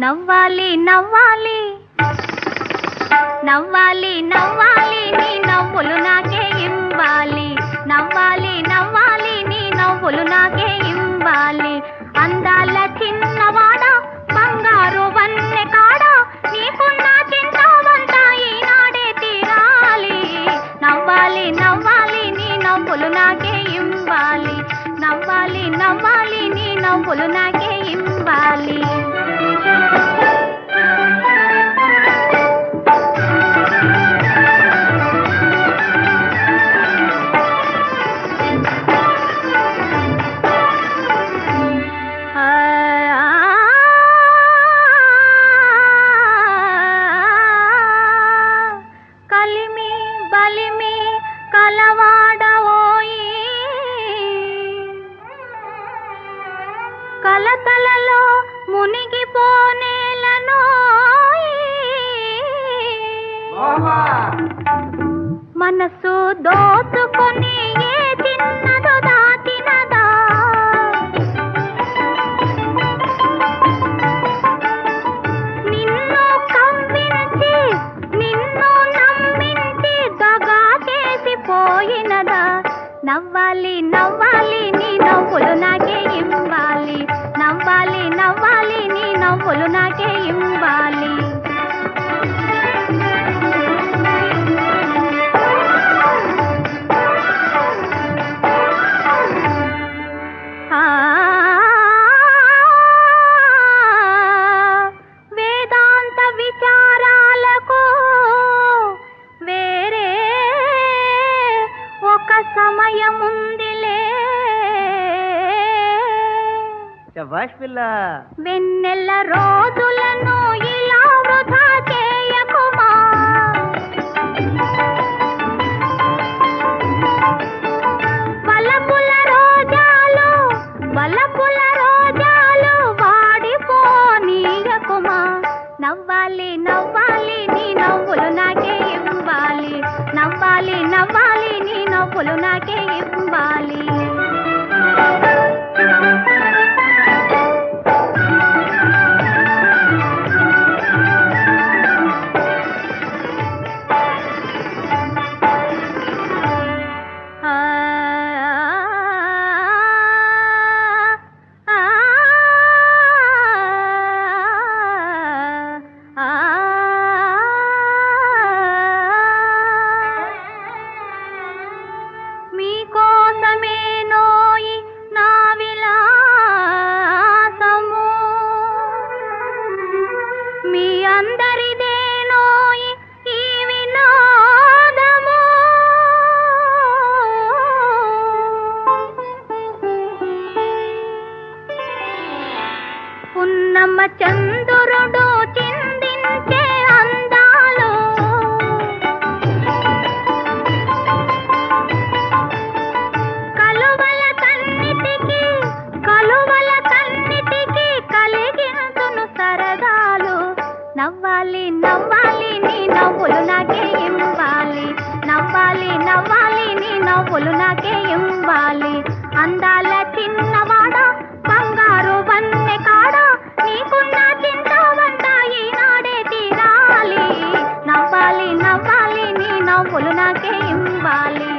నవ్వాలి నవ్వాలి నవ్వాలి నవ్వాలి నీ నవ్వులు నాకే ఇవ్వాలి నవ్వాలి నవ్వాలి నీ నవ్వులు నాకే ఇవ్వాలి అందాల చిన్నవాడ బంగారు వన్నె కాడ నీకున్న చింతవంతా ఈనాడే తీరాలి నవ్వాలి నవ్వాలి నీ నవ్వులు నాకే ఇవ్వాలి నవ్వాలి నవ్వాలి నీ నవ్వులు నాకే ఇవ్వాలి కలిమి బలిమి కలవాడవోయి కలతలలో మునిగిపోనేలను మనసు దోచుకొని ఏ చిన్నదో దాచినదా నిన్ను కవ్వించి నిన్ను నమ్మించి దగా చేసి పోయినదా నవ్వాలి నవ్వాలి నీ నవ్వులు నాకే ఇవ్వాలి నవ్వాలి నవ్వాలి నీ నవ్వులు నాకే ఇవ్వాలి ఆ వేదాంత విచారాలకు వేరే ఒక సమయముందిలే శభాష్ పిల్ల వెన్నెల రోజులను ఇలా వృధా చేయకుమా వలపుల రోజాలు వలపుల రోజాలు వాడిపోనీయకుమా నవ్వాలి నవ్వాలి నీ నవ్వులు నాకే ఇవ్వాలి నవ్వాలి నవ్వాలి నీ నవ్వులు నాకే ఇవ్వాలి ఆ ఆ ఆ మీకోసమే నోయి నా విలాసము మీ అందరిదే నోయి ఈ వినోదము పున్నమ్మ చంద్రుడు చిందించే అందాలు కలువల కన్నిటికి కలువల కన్నిటికి కలిగించును సరదాలు నవ్వాలి నవ్వాలి నీ నవ్వులు నాకే ఇవ్వాలి నవ్వాలి నవ్వాలి నీ నవ్వులు నాకే ఇవ్వాలి అందాల చిన్నవాడ బంగారు వన్నె కాడ నీకున్న చింతవంతా ఈనాడే తీరాలి నవ్వాలి నవ్వాలి నీ నవ్వులు నాకే ఇవ్వాలి